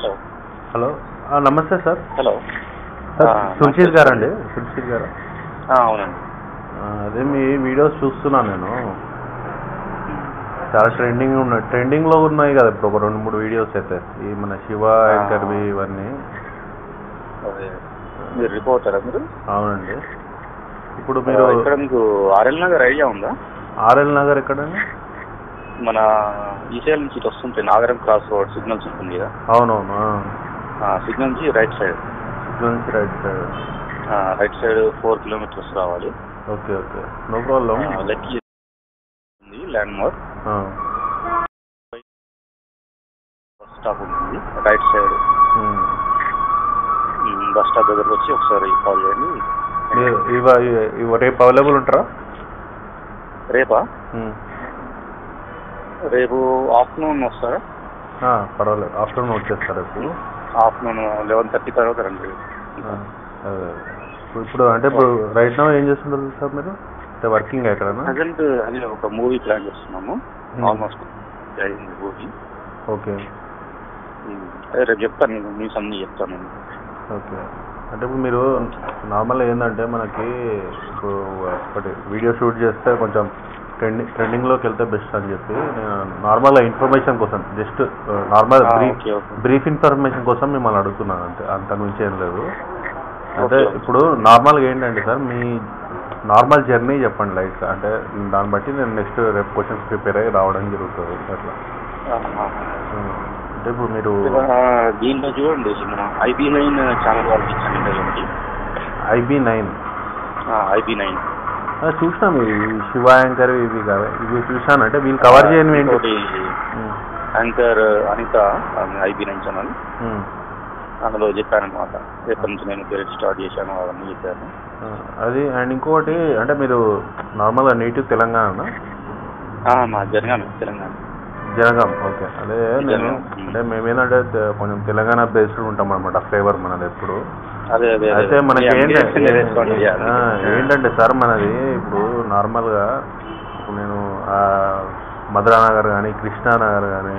Hello hello ఆ, నమస్తే sir hello sir ఆ, సుల్షీద్ నమస్తే గారు సార్. అండి సుల్షీద్ గారు ఆ, అవునండి ఆ, అదే మీ వీడియోస్ చూస్తున్నాను నేను చాలా ట్రెండింగ్ ఉన్నాయి ట్రెండింగ్లో ఉన్నాయి కదా ఇప్పుడు ఒక రెండు మూడు వీడియోస్ అయితే ఈ మన శివ ఆ. యాంకర్వి ఇవన్నీ అదే మీరు రిపోర్టరా మీరు అవునండి ఇప్పుడు మీరు ఆ, ఇక్కడ మీకు ఆర్ఎల్ నగర్ ఐడియా ఉందా ఆర్ఎల్ నగర్ ఎక్కడండి మన ఈసేల్ నుంచి ఇటు వస్తుంటే నాగరం క్రాస్ రోడ్ సిగ్నల్స్ ఉంటుంది కదా అవునవును ఆ, సిగ్నల్ నుంచి రైట్ సైడ్ నుంచి రైట్ సైడ్ ఆ, రైట్ సైడ్ ఫోర్ కిలోమీటర్స్ రావాలి ఓకే ఓకే నో ప్రాబ్లం ఆ, లెఫ్ట్ ఉంది ల్యాండ్ మార్క్ బస్ స్టాప్ ఉంటుంది రైట్ సైడ్ బస్ స్టాప్ దగ్గరకు వచ్చి ఒకసారి కాల్ చేయండి మీరు ఇవ ఇవ రేపు అవైలబుల్ ఉంటారా రేపా ఉమ్. రేపు ఆఫ్టర్నూన్ వస్తారా ఆ, పర్వాలేదు ఆఫ్టర్నూన్ వచ్చేస్తారు ఇప్పుడు ఆఫ్టర్నూన్ లెవెన్ థర్టీ తర్వాత రండి ఆ, అదే. ఇప్పుడు- ఇప్పుడు అంటే ఇప్పుడు రైట్ నో ఏం చేస్తుంటారు సార్ మీరు అంటే వర్కింగ్ ఎక్కడనా ప్రజెంట్ అది ఒక మూవీ ప్లాన్ చేస్తున్నాము Hmm. ఆల్మోస్ట్ అయింది మూవీ ఓకే అదే రేపు చెప్తాను నేను న్యూస్ అన్ని చెప్తాను నేను ఓకే అంటే ఇప్పుడు మీరు నార్మల్గా ఏంటంటే మనకి ఇప్పుడు ఒకటి వీడియో షూట్ చేస్తే కొంచెం ట్రెండింగ్ ట్రెండింగ్లోకి వెళ్తే బెస్ట్ అని చెప్పి నేను నార్మల్గా ఇన్ఫర్మేషన్ కోసం just normal Ah, brief okay, okay. Brief information కోసం మిమ్మల్ని అడుగుతున్నాను అంతే అంత మించి ఏం లేదు అంటే Okay, okay. ఇప్పుడు నార్మల్గా ఏంటంటే సార్ మీ నార్మల్ జర్నీ చెప్పండి లైక్ అంటే దాన్ని బట్టి నేను నెక్స్ట్ రేపు క్వశ్చన్స్ ప్రిపేర్ అయ్యి రావడం జరుగుతుంది అట్లా ఆహా. ఉమ్. అంటే ఇప్పుడు మీరు ఆ, దీంట్లో చూడండి మన ఐబీ నైన్ ఛానల్ వాళ్ళకి ఇచ్చాను ఇంటర్వ్యూకి ఐబీ నైన్ ఐబీ నైన్ చూసినాం ఇవి శివ యాంకర్ ఇవి కదా ఇవి చూసాను అంటే వీళ్ళు కవర్ చేయని ఏంటి ఇంకోటి um. Anchor Anitha IB nine channel um. అందులో చెప్పాను అనమాట ఎప్పటి నుంచి నేను కెరీర్ స్టార్ట్ చేశాను అవన్నీ చెప్పాను ఆ, అది అండ్ ఇంకొకటి అంటే మీరు నార్మల్గా నేటివ్ తెలంగాణ ఆ, మా జనగామ తెలంగాణ జనగాం ఓకే అదే నేను జనగాం. అంటే మేమేంటంటే తె- కొంచెం తెలంగాణ బేస్డ్ ఉంటాం అనమాట ఫ్లేవర్ మనది ఎప్పుడు అదే అదే అదే. అయితే మనకి మీ ఏంటంటే ambition respond చేయాలి. ఆ, ఏంటంటే సార్ మనది ఇప్పుడు నార్మల్గా ఇప్పుడు నేను ఆ, మధురానగర్ కానీ కృష్ణానగర్ కానీ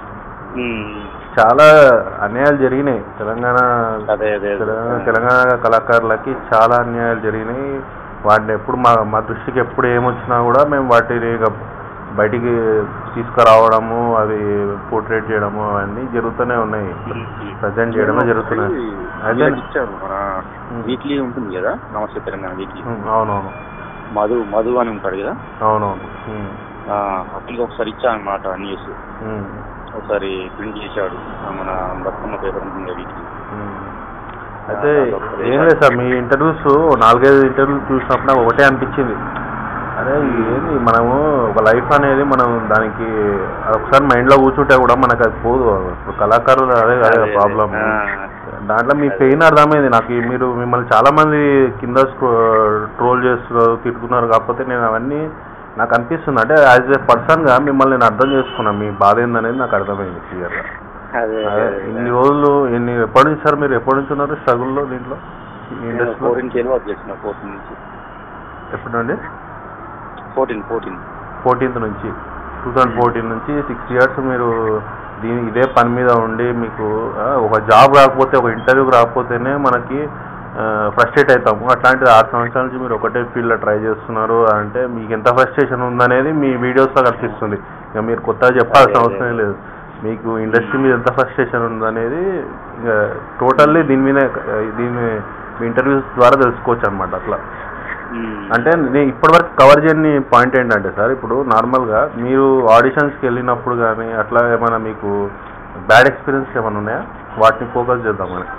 ఉమ్. చాలా అన్యాయాలు జరిగినాయి తెలంగాణ అదే అదే అదే. తెలంగాణ తెలంగాణ కళాకారులకి చాలా అన్యాయాలు జరిగినాయి వాటిని ఎప్పుడు మా మా దృష్టికి ఎప్పుడు ఏమొచ్చినా కూడా మేము వాటిని ఇక బయటికి తీసుకురావడము అవి పోర్ట్రేట్ చేయడము అవన్నీ జరుగుతూనే ఉన్నాయి ప్రజెంట్ చేయడమే జరుగుతున్నాయి అయితే వీళ్ళకి ఇచ్చారు మన ఉమ్. వీక్లీ ఉంటుంది కదా నమస్తే తెలంగాణ వీక్లీ ఉమ్, అవునవును మధు మధు అని ఉంటాడు కదా అవునవును ఉమ్, ఆ, అతనికి ఒకసారి ఇచ్చాను అనమాట న్యూస్ ఉమ్, ఒకసారి ప్రింట్ చేశాడు ఆ, మన బతుకమ్మ పేపర్ ఉంటుంది వీక్లీ ఉమ్. అయితే ఏం లేదు సార్ మీ ఇంటర్వ్యూస్ నాలుగైదు ఇంటర్వ్యూస్ చూసినప్పుడు నాకు ఒకటే అనిపించింది అరే ఇది ఏంది మనము ఒక లైఫ్ అనేది మనం దానికి అది ఒకసారి మైండ్లో కూర్చుంటే కూడా మనకు అది పోదు ఇప్పుడు కళాకారులు అదే అదే ప్రాబ్లమ్ దాంట్లో మీ పెయిన్ అర్థమైంది నాకు ఈ మీరు మిమ్మల్ని చాలా మంది కింద ట్రోల్ చేస్తున్నారు తిట్టుకున్నారు కాకపోతే నేను అవన్నీ నాకు అనిపిస్తుంది అంటే యాజ్ ఏ పర్సన్గా మిమ్మల్ని నేను అర్థం చేసుకున్నాను మీ బాధ ఏందనేది నాకు అర్థమైంది క్లియర్గా అదే అదే ఇన్ని రోజులు ఎన్ని ఎప్పటి నుంచి సార్ మీరు ఎప్పటి నుంచి ఉన్నారు స్ట్రగుల్లో దీంట్లో ఈ ఇండస్ట్రీలో ఫోర్టీన్ కేలు వర్క్ చేసిన ఫోర్టీన్ నుంచి ఎప్పటి నుండి ఫోర్టీన్ ఫోర్టీన్ ఫోర్టీన్త్ నుంచి టూ థౌజండ్ ఫోర్టీన్ నుంచి సిక్స్ ఇయర్స్ మీరు దీని ఇదే పని మీద ఉండి మీకు ఆ, ఒక జాబ్ రాకపోతే ఒక ఇంటర్వ్యూకి రాకపోతేనే మనకి ఫ్రస్ట్రేట్ అవుతాము అట్లాంటిది ఆరు సంవత్సరాల నుంచి మీరు ఒకటే ఫీల్డ్లో ట్రై చేస్తున్నారు అంటే మీకు ఎంత ఫ్రస్ట్రేషన్ ఉందనేది మీ వీడియోస్లో కనిపిస్తుంది ఇక మీరు కొత్తగా చెప్పాల్సిన అదే, అదే. అవసరం లేదు మీకు ఇండస్ట్రీ మీద ఎంత ఫ్రస్ట్రేషన్ ఉందనేది ఇక టోటల్లీ దీని మీద దీని మీ ఇంటర్వ్యూస్ ద్వారా తెలుసుకోవచ్చు అనమాట అట్లా అంటే నేను ఇప్పటివరకు కవర్ చేయని పాయింట్ ఏంటంటే సార్ ఇప్పుడు నార్మల్గా మీరు ఆడిషన్స్కి వెళ్ళినప్పుడు కానీ అట్లా ఏమైనా మీకు బ్యాడ్ ఎక్స్పీరియన్స్ ఏమైనా ఉన్నాయా వాటిని ఫోకస్ చేద్దామని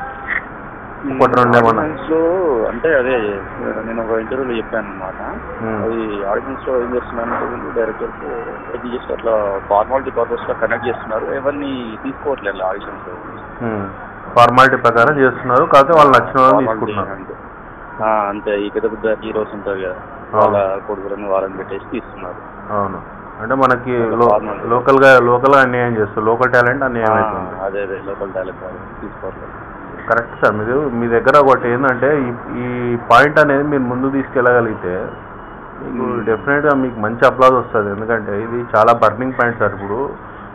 ఒకటి రెండు ఏమన్నా? ఆడిషన్స్ లో అంటే అదే నేను ఒక ఇంటర్వ్యూలో చెప్పాను అనమాట Hmm. అది ఆడిషన్స్ లో ఏం చేస్తున్నాను డైరెక్టర్స్ అది జస్ట్ అట్లా ఫార్మాలిటీ పర్పస్ లో కనెక్ట్ చేస్తున్నారు ఎవరిని తీసుకోవట్లేదు ఆడిషన్స్ లో ఫార్మాలిటీ ప్రకారం చేస్తున్నారు కాకపోతే వాళ్ళు నచ్చిన వాళ్ళని తీసుకుంటున్నారు అంతే ఆ, అంతే ఈ పెద్ద పెద్ద హీరోస్ ఉంటారు కదా వాళ్ళ కొడుకులను వాళ్ళని పెట్టేసి తీస్తున్నారు అవును అంటే మనకి Formality. లోకల్గా లోకల్గా అన్యాయం చేస్తారు లోకల్ టాలెంట్ అన్యాయం ఆ, అవుతుంది అదే అదే లోకల్ టాలెంట్ తీసుకోవట్లేదు కరెక్ట్ సార్ మీరు మీ దగ్గర ఒకటి ఏంటంటే ఈ ఈ పాయింట్ అనేది మీరు ముందు తీసుకెళ్ళగలిగితే మీకు Hmm. డెఫినెట్గా మీకు మంచి అప్లాజ్ వస్తుంది ఎందుకంటే ఇది చాలా బర్నింగ్ పాయింట్ సార్ ఇప్పుడు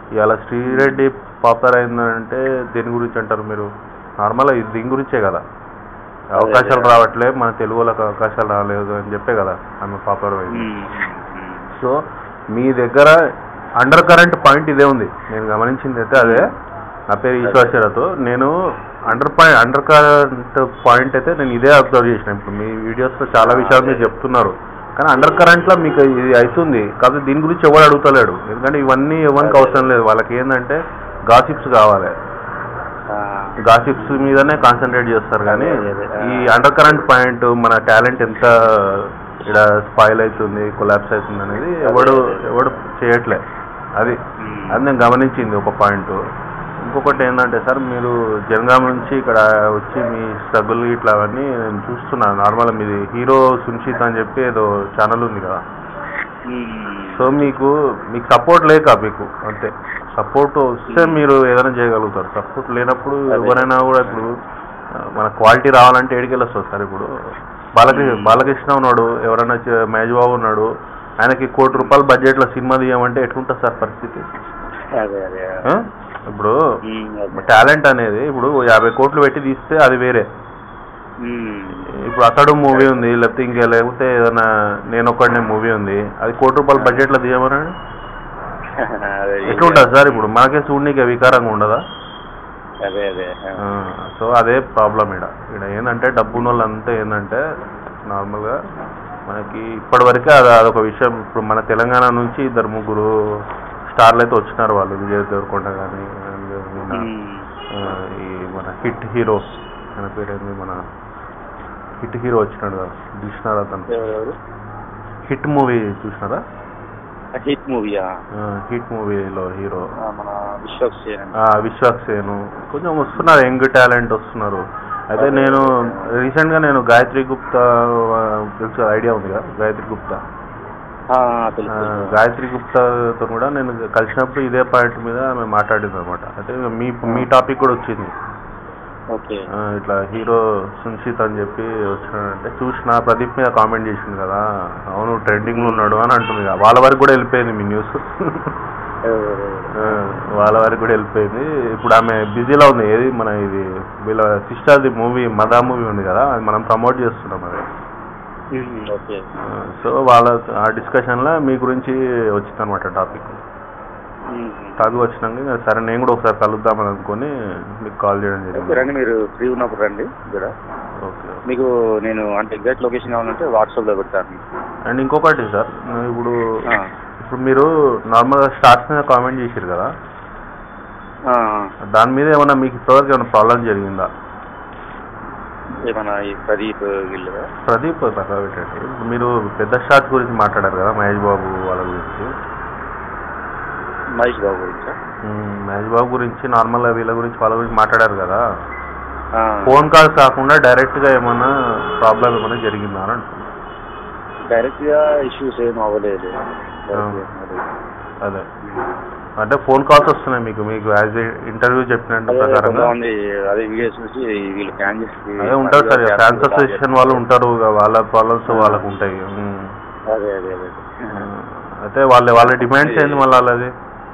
ఇవాళ శ్రీరెడ్డి పాపులర్ అయిందంటే దేని గురించి అంటారు మీరు నార్మల్గా ఇది దీని గురించే కదా అవకాశాలు అదే. రావట్లే మన తెలుగు వాళ్ళకి అవకాశాలు రాలేదు అని చెప్పే కదా ఆమె పాపులర్ అయింది ఉమ్, ఉమ్, సో మీ దగ్గర అండర్ కరెంట్ పాయింట్ ఇదే ఉంది నేను గమనించింది అయితే అదే నా పేరు ఈశ్వరతో నేను under point under current point అయితే నేను ఇదే అబ్జర్వ్ చేసిన ఇప్పుడు మీ వీడియోస్లో చాలా విషయాలు మీరు చెప్తున్నారు కానీ అండర్ కరెంట్లో మీకు ఇది అవుతుంది కాకపోతే దీని గురించి ఎవడు అడుగుతలేడు ఎందుకంటే ఇవన్నీ ఎవరికి అవసరం లేదు వాళ్ళకి ఏంటంటే గాసిప్స్ కావాలి ఆ, గాసిప్స్ మీదనే కాన్సన్ట్రేట్ చేస్తారు కానీ అదే, అదే, ఆ. ఈ అండర్ కరెంట్ పాయింట్ మన టాలెంట్ ఎంత ఇక్కడ స్పాయిల్ అవుతుంది కొలాప్స్ అవుతుంది అనేది ఎవడు ఎవడు చేయట్లే అది ఉమ్. అది నేను గమనించింది ఒక పాయింట్ ఇంకొకటి ఏంటంటే సార్ మీరు జనగాం నుంచి ఇక్కడ వచ్చి మీ స్ట్రగుల్ ఇట్లా అవన్నీ నేను చూస్తున్నాను నార్మల్ మీది హీరో సున్షిత్ అని చెప్పి ఏదో ఛానల్ ఉంది కదా ఉమ్. సో మీకు మీకు సపోర్ట్ లేక మీకు అంతే సపోర్ట్ వస్తే మీరు ఏదైనా చేయగలుగుతారు సపోర్ట్ లేనప్పుడు అదే. ఎవరైనా కూడా ఇప్పుడు ఆ, మన క్వాలిటీ రావాలంటే ఏడికి వస్తుంది సార్ ఇప్పుడు బాలకృష్ణ బాలకృష్ణ ఉన్నాడు ఎవరైనా చే- మహేష్ బాబు ఉన్నాడు ఆయనకి కోటి రూపాయల బడ్జెట్లో సినిమా తీయమంటే ఎట్లుంటుంది సార్ పరిస్థితి అదే అదే ఆ? ఇప్పుడు ఉమ్, అదే. టాలెంట్ అనేది ఇప్పుడు యాభై కోట్లు పెట్టి తీస్తే అది వేరే ఉమ్. ఇప్పుడు అతడు మూవీ ఉంది లేకపోతే ఇంకా లేకపోతే ఏదైనా నేను ఒక్కడనే మూవీ ఉంది అది కోటి రూపాయల బడ్జెట్లో తీయమనండి అదే ఎట్లుంటుంది సార్ ఇప్పుడు మనకే చూడనీకి వికారంగా ఉండదా అదే అదే ఆ, సో అదే ప్రాబ్లం ఇక్కడ ఇక్కడ ఏంటంటే డబ్బున్న వాళ్ళంతా ఏంటంటే నార్మల్గా మనకి ఇప్పటివరకే అది అదొక విషయం ఇప్పుడు మన తెలంగాణ నుంచి ఇద్దరు ముగ్గురు స్టార్లు అయితే వచ్చినారు వాళ్ళు విజయ్ దేవరకొండ కానీ ఉమ్. ఈ మన హిట్ హీరో మన పేరేంది మన హిట్ హీరో వచ్చినాడు కదా చూసినారా అతను ఎవరెవరు హిట్ మూవీ చూసినారా హిట్ మూవీయా హిట్ మూవీలో హీరో మన విశ్వక్సేన్ ఆ, విశ్వాక్ సేను కొంచెం వస్తున్నారు యంగ్ టాలెంట్ వస్తున్నారు అయితే నేను రీసెంట్గా నేను గాయత్రి గుప్తా ఆ, తెలుసు ఐడియా ఉంది కదా గాయత్రి గుప్తా ఆ, ఆ, తెలుసు గాయత్రి గుప్తాతో కూడా నేను కలిసినప్పుడు ఇదే పాయింట్ మీద మేము మాట్లాడింది అనమాట అంటే మీ మీ టాపిక్ కూడా వచ్చింది ఓకే ఆ, ఇట్లా హీరో సున్షిత్ అని చెప్పి వచ్చినాడంటే చూసిన ప్రదీప్ మీద కామెంట్ చేసింది కదా అవును ట్రెండింగ్లో ఉన్నాడు అని అంటుంది కదా. వాళ్ళ వరకు కూడా వెళ్ళిపోయింది మీ న్యూస్ ఎవరెవరు? ఆ, వాళ్ళ వరకు కూడా వెళ్ళిపోయింది ఇప్పుడు ఆమె బిజీలో ఉంది ఏది మన ఇది వీళ్ళ సిస్టర్ది మూవీ మదా మూవీ ఉంది కదా అది మనం ప్రమోట్ చేస్తున్నాం అది ఉమ్, ఓకే ఆ, సో వాళ్ళ ఆ డిస్కషన్లో మీ గురించి వచ్చిందనమాట టాపిక్ ఉమ్. టాపిక్ వచ్చినాక ఇంకా సరే నేను కూడా ఒకసారి కలుద్దామని అనుకొని మీకు కాల్ చేయడం ఓకే, జరిగింది రండి మీరు ఫ్రీ ఉన్నప్పుడు రండి ఇక్కడ ఓకే మీకు నేను అంటే ఎగ్జాక్ట్ లొకేషన్ కావాలంటే వాట్సాప్లో పెడతాను అండ్ ఇంకొకటి సార్ ఇప్పుడు ఆ, ఇప్పుడు మీరు నార్మల్గా స్టార్స్ మీద కామెంట్ చేశారు కదా ఆ, దాని మీద ఏమైనా మీకు ఇప్పటివరకు ఏమైనా ప్రాబ్లం జరిగిందా ఏమన్నా ఈ ప్రదీప్ వీళ్ళు ప్రదీప్ పక్కన పెట్టండి ఇప్పుడు మీరు పెద్ద స్టార్స్ గురించి మాట్లాడారు కదా మహేష్ బాబు వాళ్ళ గురించి మహేష్ బాబు గురించా మ్మ్, మహేష్ బాబు గురించి నార్మల్గా వీళ్ళ గురించి వాళ్ళ గురించి మాట్లాడారు కదా ఆ, ఫోన్ కాల్స్ కాకుండా డైరెక్ట్గా ఏమైనా ప్రాబ్లం ఏమైనా జరిగిందా అని అంటున్నాను డైరెక్ట్గా ఇష్యూస్ ఏం అవ్వలేదు అదే అంటే ఫోన్ కాల్స్ వస్తున్నాయి మీకు మీకు యాజ్ ఇంటర్వ్యూ చెప్పినట్టు అదే ప్రకారంగా కొంతమంది అదే వీడియోస్ చూసి వీళ్ళు క్యాన్ చేసి అదే ఉంటారు సార్ ఫ్యాన్స్ అసోసియేషన్ వాళ్ళు ఉంటారు ఇక వాళ్ళ ప్రాబ్లమ్స్ వాళ్ళకు ఉంటాయి మ్మ్. అదే అదే అదే మ్మ్. అయితే వాళ్ళ వాళ్ళ డిమాండ్స్ ఏంది మళ్ళీ వాళ్ళది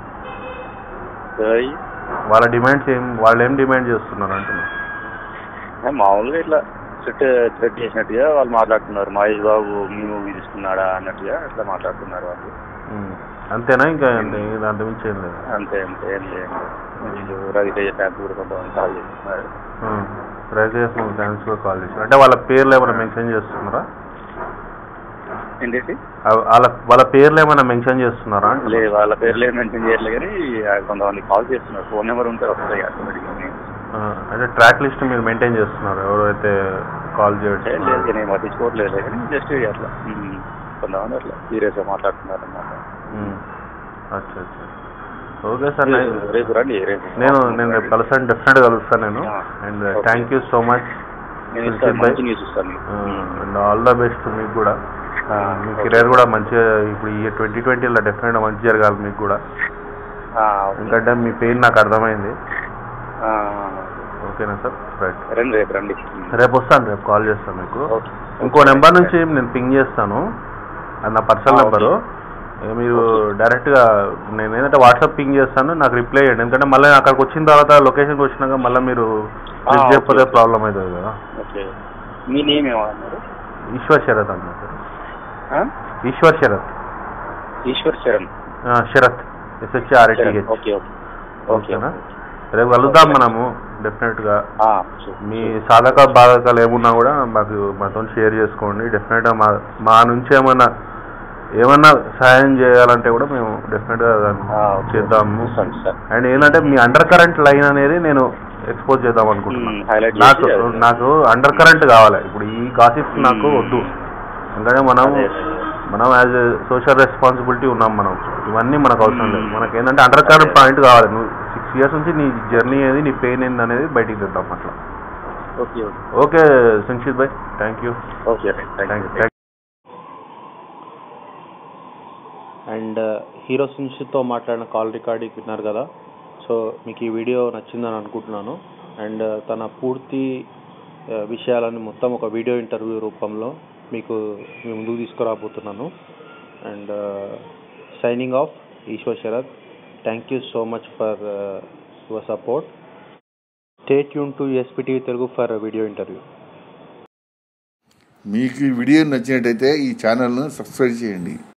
ఏయ్, వాళ్ళ డిమాండ్స్ ఏం వాళ్ళు ఏం డిమాండ్ చేస్తున్నారు అంటున్నా ఏ మామూలుగా ఇట్లా థ్రెట్ థ్రెట్ చేసినట్టుగా వాళ్ళు మాట్లాడుతున్నారు మహేష్ బాబు మీ మూవీ తీసుకున్నాడా అన్నట్టుగా ఇట్లా మాట్లాడుతున్నారు వాళ్ళు మ్మ్. అంతేనా ఇంకా అంతే దాంట్లో మించి ఏం లేదు అంతే అంతే ఏం లేదు వీళ్ళు రవితేజ ఫ్యాన్స్ కూడా కొంతమంది కాల్ చేస్తున్నారు రైల్వే ఫ్యాన్స్ కూడా కాల్ చేశారు అంటే వాళ్ళ పేర్లు ఏమైనా మెన్షన్ చేస్తున్నారా ఏంటంటే ఆ- వాళ్ళ వాళ్ళ పేర్లు ఏమైనా మెన్షన్ చేస్తున్నారా అంటున్నా. లేదు వాళ్ళ పేర్లు ఏం మెన్షన్ చేయట్లేదు కానీ ఆ కొంతమంది కాల్ చేస్తున్నారు ఫోన్ నెంబర్ ఉంటే వస్తాయి ఆటోమేటిక్గా ఆ, అంటే ట్రాక్ లిస్ట్ మీరు మెయింటైన్ చేస్తున్నారు ఎవరైతే కాల్ లేదు చేయడం నేను పట్టించుకోవట్లేదు కానీ జస్ట్ అట్లా ఉమ్, కొంతమంది అట్లా సీరియస్గా మాట్లాడుతున్నారు అన్నమాట అచ్చా అచ్చా ఓకే సార్ నేను రేపు రండి రేపు నేను నేను రేపు కలుస్తాను డెఫినెట్గా కలుస్తాను నేను ఆ, and okay. Thank you so much నేను ఇస్తాను మంచి న్యూస్ ఇస్తాను మీకు. అండ్ ఆల్ ద బెస్ట్ మీకు కూడా ఆ, మీ okay. కెరీర్ కూడా మంచిగా ఇప్పుడు ఈ ట్వంటీ ట్వంటీలో డెఫినెట్గా మంచి జరగాలి మీకు కూడా ఆ, okay. ఎందుకంటే మీ పెయిన్ నాకు అర్థమైంది ఆ, ఓకేనా సార్ రైట్ రండి రేపు రండి రేపు వస్తాను రేపు కాల్ చేస్తాను మీకు ఓకే ఇంకో నెంబర్ నుంచి నేను పింగ్ చేస్తాను అది నా పర్సనల్ ఆ, నెంబరు ఇక మీరు డైరెక్ట్గా నేను ఏంటంటే వాట్సాప్ పింగ్ చేస్తాను నాకు రిప్లై చేయండి ఎందుకంటే మళ్ళీ అక్కడికి వచ్చిన తర్వాత లొకేషన్కి వచ్చినాక మళ్ళీ మీరు ఆ, లిఫ్ట్ ఓకే, చేయకపోతే ఓకే. ప్రాబ్లం అవుతుంది కదా ఓకే మీ నేమ్ ఏమన్నారు ఈశ్వర్ శరత్ అన్న సార్ ఆ? ఈశ్వర్ శరత్ ఈశ్వర్ చరణ్ ఆ, Sarath SHRTH Charan okay okay okay ఓకేనా రేపు కలుద్దాం మనము డెఫినెట్గా ఆ, సరే, మీ సరే. సాధక బాధకాలు ఏమున్నా కూడా మాకు మాతో షేర్ చేసుకోండి డెఫినెట్గా మా మా నుంచి ఏమన్నా ఏమన్నా సహాయం చేయాలంటే కూడా మేము డెఫినెట్గా దాన్ని ఆ, ఓకే. చేద్దాము చూస్తాను సార్ అండ్ ఏంటంటే మీ అండర్ కరెంట్ లైన్ అనేది నేను ఎక్స్పోజ్ చేద్దాం అనుకుంటున్నాను మ్మ్, highlight నాకు చేసి అది- నాకు అండర్ కరెంట్ కావాలి ఇప్పుడు ఈ గాసిప్స్ నాకు మ్మ్. వద్దు ఎందుకంటే మనం అదే, అదే. మనం యాజ్ సోషల్ రెస్పాన్సిబిలిటీ ఉన్నాం మనం ఇవన్నీ మనకు అవసరం లేదు మ్మ్. మనకి ఏంటంటే అండర్ కరెంట్ అదే. పాయింట్ కావాలి నువ్వు సిక్స్ ఇయర్స్ నుంచి నీ జర్నీ ఏది నీ పెయిన్ ఏంది అనేది బయటికి తెద్దాం అట్లా ఓకే ఓకే ఓకే సంక్షిత్ భాయ్ thank you okay right thank thank you you and hero సింగ్స్తో మాట్లాడిన కాల్ రికార్డింగ్ విన్నారు కదా సో మీకు ఈ వీడియో నచ్చిందని అనుకుంటున్నాను అండ్ తన పూర్తి ఆ, విషయాలను మొత్తం ఒక వీడియో ఇంటర్వ్యూ రూపంలో మీకు మీ ముందుకు తీసుకురాబోతున్నాను and signing off Eshwar Sarath thank you so much for your support stay tune to SPTV Telugu for video interview మీకు ఈ వీడియో నచ్చినట్టయితే ఈ ఛానల్ను సబ్స్క్రైబ్ చేయండి